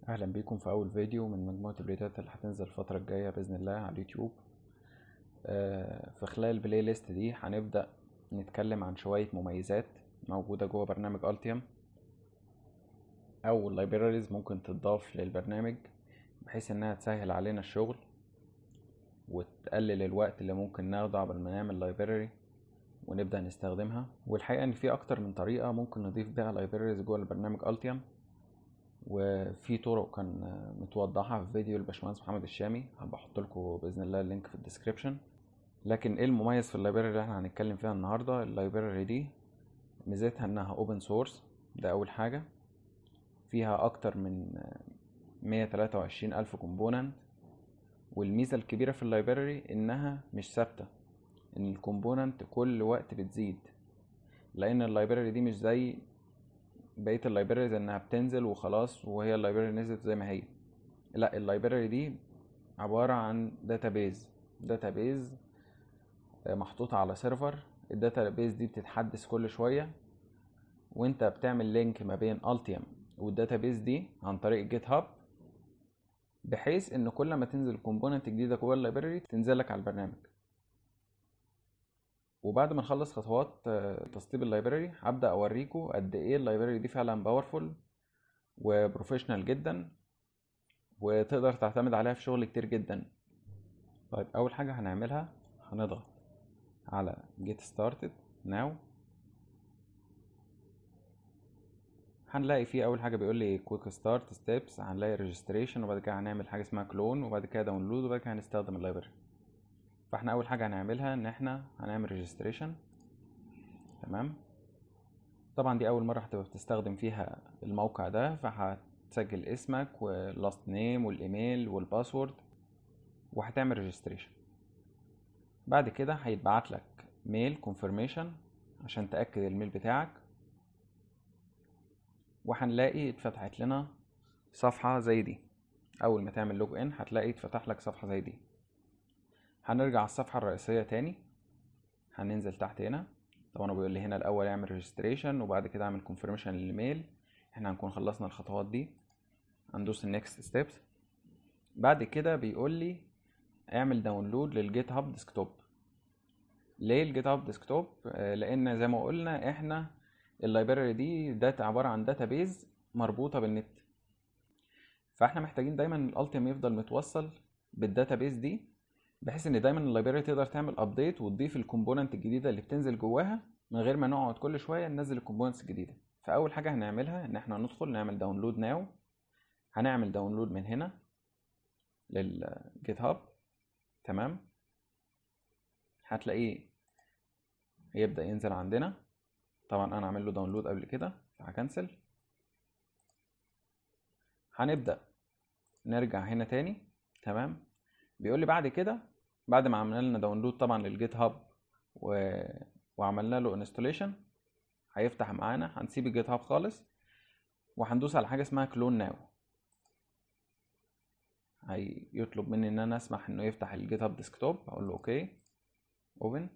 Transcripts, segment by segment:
اهلا بيكم في اول فيديو من مجموعة الفيديوهات اللي هتنزل الفترة الجاية باذن الله على اليوتيوب آه، في خلال البلاي ليست دي هنبدأ نتكلم عن شوية مميزات موجودة جوه برنامج التيم او libraries ممكن تضاف للبرنامج بحيث انها تسهل علينا الشغل وتقلل الوقت اللي ممكن ناخده قبل ما نعمل لايبراري ونبدأ نستخدمها والحقيقة ان في اكتر من طريقة ممكن نضيف بيها libraries جوه البرنامج التيم وفي طرق كان متوضحة في فيديو الباشمهندس محمد الشامي هبقى احط لكم باذن الله اللينك في الديسكريبشن لكن ايه المميز في اللايبراري اللي احنا هنتكلم فيها النهارده اللايبراري دي ميزتها انها اوبن سورس ده اول حاجه فيها اكتر من 123 الف كومبوننت والميزه الكبيره في اللايبراري انها مش ثابته ان الكومبوننت كل وقت بتزيد لان اللايبراري دي مش زي بقيه اللايبراريز انها بتنزل وخلاص وهي اللايبراري نزلت زي ما هي لا اللايبراري دي عباره عن داتابيز داتابيز محطوطه على سيرفر الداتابيز دي بتتحدث كل شويه وانت بتعمل لينك ما بين التيم والداتابيز دي عن طريق الجيت هاب بحيث ان كل ما تنزل كومبوننت جديده جوه اللايبراري تنزل لك على البرنامج وبعد ما نخلص خطوات تسطيب اللايبراري هبدا اوريكم قد ايه اللايبراري دي فعلا باورفول وبروفيشنال جدا وتقدر تعتمد عليها في شغل كتير جدا طيب اول حاجه هنعملها هنضغط على get started now هنلاقي فيه اول حاجه بيقول لي quick start steps هنلاقي registration وبعد كده هنعمل حاجه اسمها كلون وبعد كده داونلود وبعد كده هنستخدم اللايبراري فاحنا اول حاجه هنعملها ان احنا هنعمل ريجستريشن تمام طبعا دي اول مره هتبقى بتستخدم فيها الموقع ده فهتسجل اسمك واللاست نيم والايميل والباسورد وهتعمل ريجستريشن بعد كده هيتبعت لك ميل كونفirmation عشان تاكد الميل بتاعك وهنلاقي اتفتحت لنا صفحه زي دي اول ما تعمل لوج ان هتلاقي اتفتح لك صفحه زي دي هنرجع على الصفحة الرئيسية تاني هننزل تحت هنا طبعا هو بيقول لي هنا الأول اعمل ريجستريشن وبعد كده اعمل كونفirmation للميل احنا هنكون خلصنا الخطوات دي هندوس النكست ستيبس بعد كده بيقول لي اعمل داونلود للجيت هاب ديسكتوب ليه الجيت هاب ديسكتوب لان زي ما قلنا احنا اللايبراري دي داتا عبارة عن داتابيز مربوطة بالنت فاحنا محتاجين دايما الالتيم يفضل متوصل بالداتابيز دي بحيث ان دايما اللايبراري تقدر تعمل ابديت وتضيف الكومبوننت الجديده اللي بتنزل جواها من غير ما نقعد كل شويه ننزل الكومبوننتس الجديده فاول حاجه هنعملها ان احنا ندخل نعمل داونلود ناو هنعمل داونلود من هنا للجيت هاب تمام هتلاقيه هيبدا ينزل عندنا طبعا انا عامل له داونلود قبل كده فهكنسل هنبدا نرجع هنا تاني تمام بيقول لي بعد كده بعد ما عملنا لنا داونلود طبعا للجيت هاب و... وعملنا له انستوليشن هيفتح معانا هنسيب الجيت هاب خالص وهندوس على حاجه اسمها كلون ناو هيطلب مني ان انا اسمح انه يفتح الجيت هاب ديسكتوب اقول له اوكي اوبن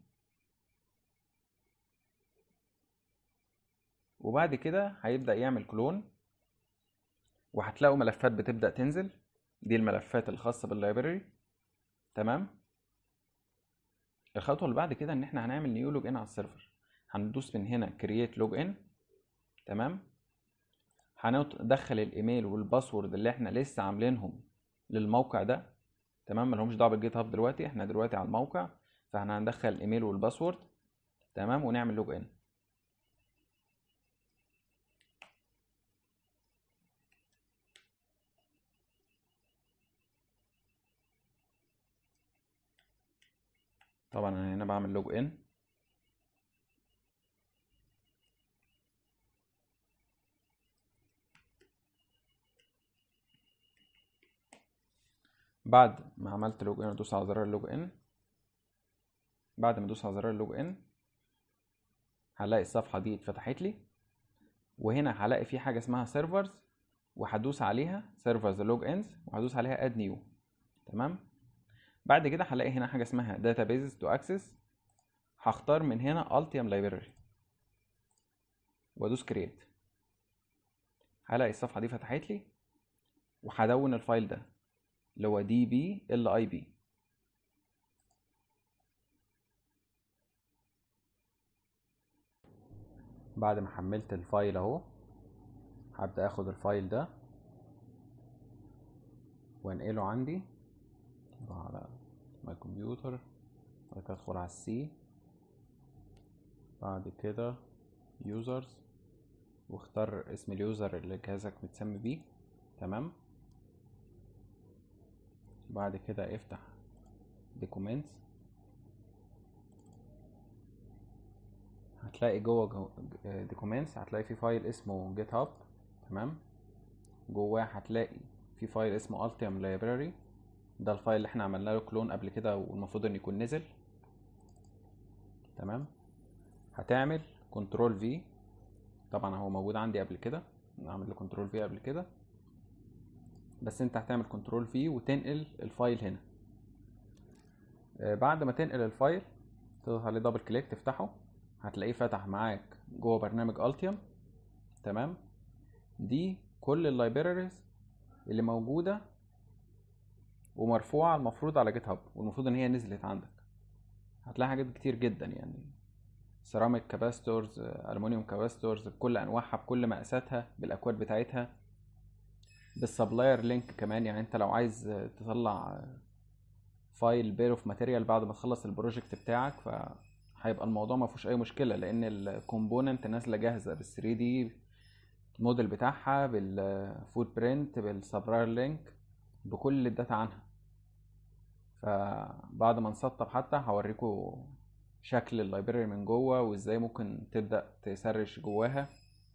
وبعد كده هيبدا يعمل كلون وهتلاقوا ملفات بتبدا تنزل دي الملفات الخاصه باللايبراري تمام الخطوه اللي بعد كده ان احنا هنعمل نيو لوج ان على السيرفر هندوس من هنا كرييت لوج ان تمام هندخل الايميل والباسورد اللي احنا لسه عاملينهم للموقع ده تمام ملهمش دعوه بالجيت هاب دلوقتي احنا دلوقتي على الموقع فاحنا هندخل الايميل والباسورد تمام ونعمل لوج ان طبعا انا هنا بعمل لوج ان بعد ما عملت لوج ان ادوس على زرار اللوج ان بعد ما ادوس على زرار اللوج ان هلاقي الصفحه دي اتفتحت لي وهنا هلاقي في حاجه اسمها سيرفرز وهدوس عليها سيرفرز لوج انز وهدوس عليها اد نيو تمام بعد كده هلاقي هنا حاجه اسمها databases to access هختار من هنا altium library وادوس create هلاقي الصفحه دي فتحت لي وهدون الفايل ده اللي هو دي بي ال اي بي بعد ما حملت الفايل اهو هبدأ اخد الفايل ده وانقله عندي اروح على ماي كمبيوتر بعد كده ادخل على السي بعد كده يوزرز واختار اسم اليوزر اللي جهازك متسمي بيه تمام بعد كده افتح دوكيومنتس هتلاقي جوه دوكيومنتس هتلاقي في فايل اسمه جيت هاب تمام جواه هتلاقي في فايل اسمه التيم لايبراري ده الفايل اللي احنا عملنا له كلون قبل كده والمفروض ان يكون نزل تمام هتعمل كنترول في طبعا هو موجود عندي قبل كده عامل له كنترول في قبل كده بس انت هتعمل كنترول في وتنقل الفايل هنا آه بعد ما تنقل الفايل تضغط عليه دبل كليك تفتحه هتلاقيه فتح معاك جوه برنامج التيم تمام دي كل اللايبراريز اللي موجوده ومرفوعه المفروض على جيت هاب والمفروض ان هي نزلت عندك هتلاقي حاجات كتير جدا يعني سيراميك كاباستورز الومنيوم كاباستورز بكل انواعها بكل مقاساتها بالاكواد بتاعتها بالسبلاير لينك كمان يعني انت لو عايز تطلع فايل بير اوف ماتيريال بعد ما تخلص البروجكت بتاعك فهيبقى الموضوع ما فيهوش اي مشكله لان الكومبوننت نازله جاهزه بال 3 دي الموديل بتاعها بالفوت برنت بالسبلاير لينك بكل الداتا عنها فبعد ما نسطب حتى هوريكم شكل اللايبراري من جوه وازاي ممكن تبدا تسرش جواها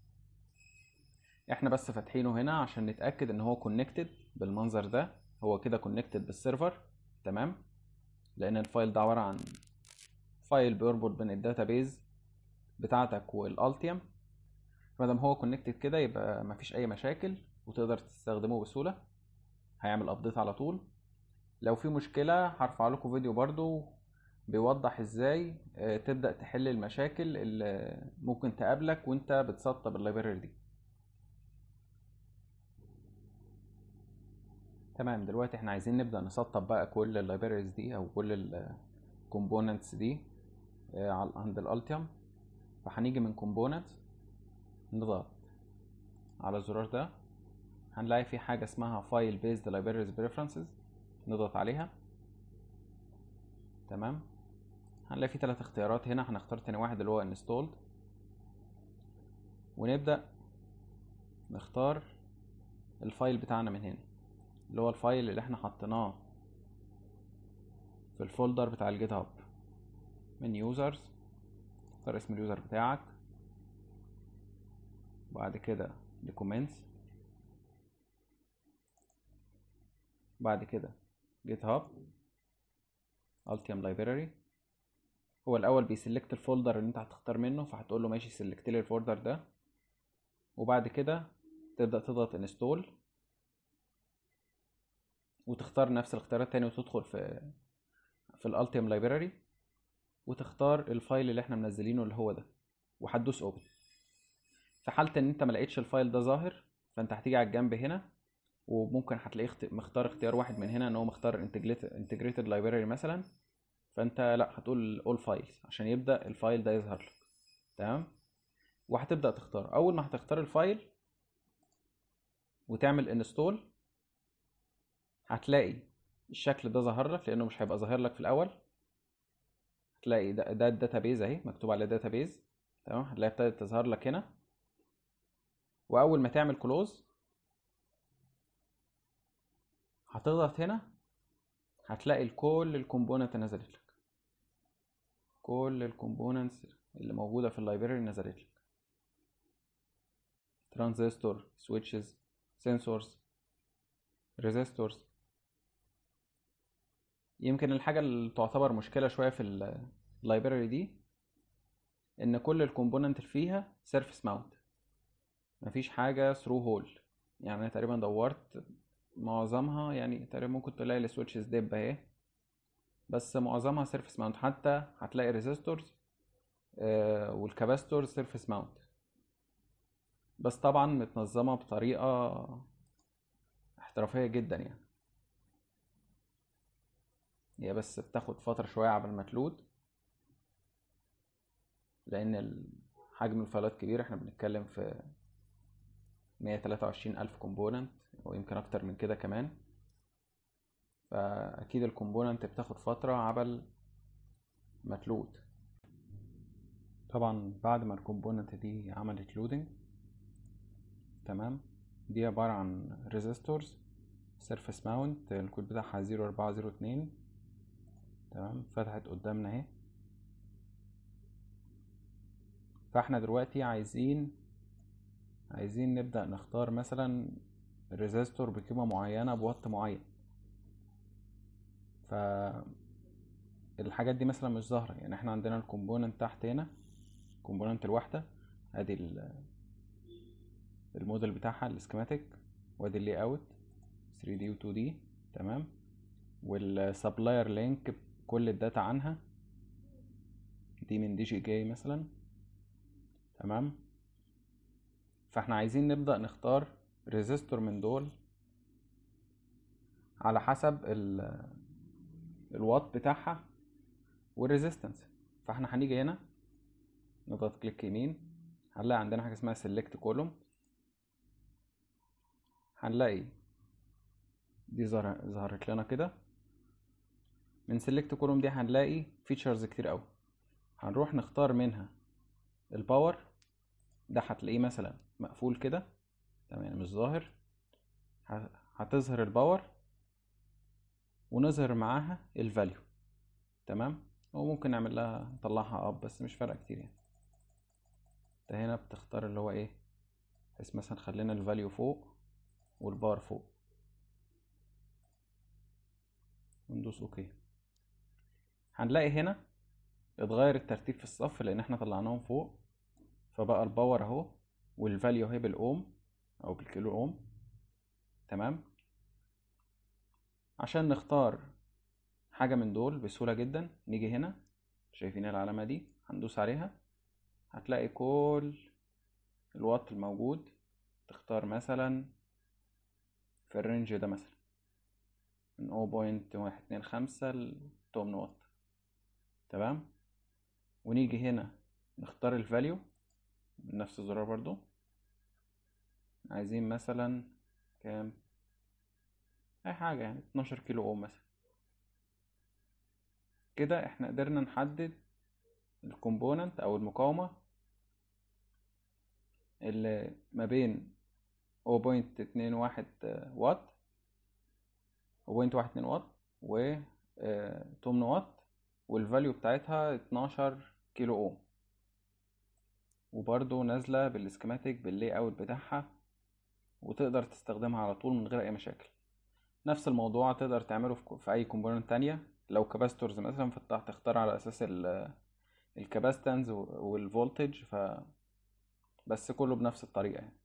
احنا بس فاتحينه هنا عشان نتاكد ان هو كونكتد بالمنظر ده هو كده كونكتد بالسيرفر تمام لان الفايل ده عباره عن فايل بيربط بين الداتابيز بتاعتك والالتيم فمادام هو كونكتد كده يبقى مفيش اي مشاكل وتقدر تستخدمه بسهوله هيعمل ابديت على طول لو في مشكله هرفع لكم فيديو برضو بيوضح ازاي تبدا تحل المشاكل اللي ممكن تقابلك وانت بتسطب اللايبراري دي تمام دلوقتي احنا عايزين نبدا نسطب بقى كل اللايبراريز دي او كل الكومبوننتس دي عند الالتيم فهنيجي من كومبوننت نضغط على الزرار ده هنلاقي في حاجه اسمها فايل بيزد لايبراريز بريفرنسز نضغط عليها تمام هنلاقي في ثلاث اختيارات هنا هنختار تاني واحد اللي هو انستولد ونبدا نختار الفايل بتاعنا من هنا اللي هو الفايل اللي احنا حطيناه في الفولدر بتاع الجيت هاب من يوزرز اختار اسم اليوزر بتاعك بعد كده دوكيومنتس بعد كده جيت هاب التيم لايبراري هو الاول بيسلكت الفولدر اللي انت هتختار منه فهتقول له ماشي سلكت لي الفولدر ده وبعد كده تبدا تضغط انستول وتختار نفس الاختيارات تاني وتدخل في في الالتيم لايبراري وتختار الفايل اللي احنا منزلينه اللي هو ده وهتدوس اوبن في حاله ان انت ما لقيتش الفايل ده ظاهر فانت هتيجي على الجنب هنا وممكن هتلاقيه مختار اختيار واحد من هنا ان هو مختار انتجريتد لايبراري مثلا فانت لا هتقول اول فايلز عشان يبدا الفايل ده يظهر لك تمام وهتبدا تختار اول ما هتختار الفايل وتعمل انستول هتلاقي الشكل ده ظهر لك لانه مش هيبقى ظاهر لك في الاول هتلاقي ده, ده الداتابيز اهي مكتوب عليه داتابيز تمام هتلاقي ابتدت تظهر لك هنا واول ما تعمل كلوز هتضغط هنا هتلاقي كل الكومبوننت نزلت لك كل الكومبوننتس اللي موجوده في اللايبراري نزلت لك ترانزستور سويتشز سنسورز ريزيستورز يمكن الحاجه اللي تعتبر مشكله شويه في اللايبراري دي ان كل الكومبوننت اللي فيها سيرفيس ماونت مفيش حاجه ثرو هول يعني انا تقريبا دورت معظمها يعني تقريبا ممكن تلاقي السويتشز ديب اهي بس معظمها سيرفيس ماونت حتى هتلاقي ريزيستورز آه والكاباستورز سيرفيس ماونت بس طبعا متنظمه بطريقه احترافية جدا يعني هي بس بتاخد فترة شوية عبال ما تلود لأن ال- حجم الفايلات كبير احنا بنتكلم في مية تلاتة وعشرين ألف كومبوننت ويمكن أكتر من كده كمان فأكيد الكومبوننت بتاخد فترة عبل ما تلود طبعا بعد ما الكومبوننت دي عملت لودنج تمام دي عبارة عن ريزيستورز سيرفيس ماونت الكود بتاعها زيرو أربعة زيرو اتنين تمام فتحت قدامنا اهي فاحنا دلوقتي عايزين عايزين نبدأ نختار مثلا ريزيستور بقيمة معينة بوات معين ف الحاجات دي مثلا مش ظاهرة يعني احنا عندنا الكومبوننت تحت هنا الكومبوننت الواحدة ادي ال- الموديل بتاعها السكيماتيك وادي اللي اوت 3 دي و 2 دي تمام والسبلاير لينك بكل الداتا عنها دي من دي جي جي مثلا تمام فاحنا عايزين نبدأ نختار ريزيستور من دول على حسب ال الوات بتاعها والريزيستنس فاحنا هنيجي هنا نضغط كليك يمين هنلاقي عندنا حاجة اسمها select column هنلاقي دي ظهر- ظهرت لنا كده من select column دي هنلاقي features كتير قوي هنروح نختار منها الباور ده هتلاقيه مثلا مقفول كده تمام يعني مش ظاهر ه- هتظهر الباور ونظهر معاها الفاليو تمام وممكن نعمل لها نطلعها اب بس مش فارقه كتير يعني انت هنا بتختار اللي هو ايه بحيث مثلا خلينا الفاليو فوق والباور فوق وندوس اوكي هنلاقي هنا اتغير الترتيب في الصف لان احنا طلعناهم فوق فبقى الباور اهو والفاليو اهي بالاوم او بالكيلو اوم تمام عشان نختار حاجة من دول بسهولة جدا نيجي هنا شايفين العلامة دي هندوس عليها هتلاقي كل الوات الموجود تختار مثلا في الرينج ده مثلا من 0.125 ل 8 واط تمام ونيجي هنا نختار الفاليو من نفس الزرار برضو عايزين مثلا كام اي حاجة يعني 12 كيلو اوم مثلا كده احنا قدرنا نحدد الكومبوننت او المقاومة اللي ما بين 0.21 واط 0.12 واط و 8 واط والفاليو بتاعتها 12 كيلو اوم وبرضو نازلة بالسكيماتيك باللاي اوت بتاعها وتقدر تستخدمها على طول من غير اي مشاكل نفس الموضوع تقدر تعمله في في اي كومبوننت تانية لو كاباستورز مثلا فتح تختار على اساس الكاباستنز والفولتج ف بس كله بنفس الطريقة يعني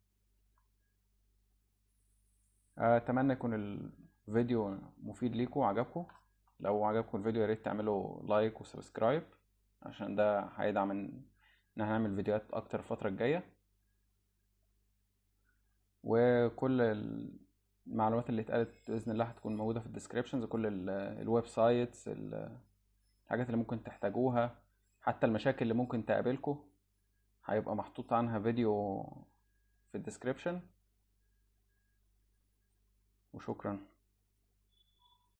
اتمنى يكون الفيديو مفيد ليكم وعجبكم لو عجبكم الفيديو يا ريت تعملوا لايك وسبسكرايب عشان ده هيدعم ان إن احنا نعمل فيديوهات اكتر الفترة الجاية وكل المعلومات اللي اتقالت باذن الله هتكون موجودة في الديسكريبشنز كل ال- الويب سايتس ال- الحاجات اللي ممكن تحتاجوها حتى المشاكل اللي ممكن تقابلكم هيبقى محطوط عنها فيديو في الديسكريبشن وشكرا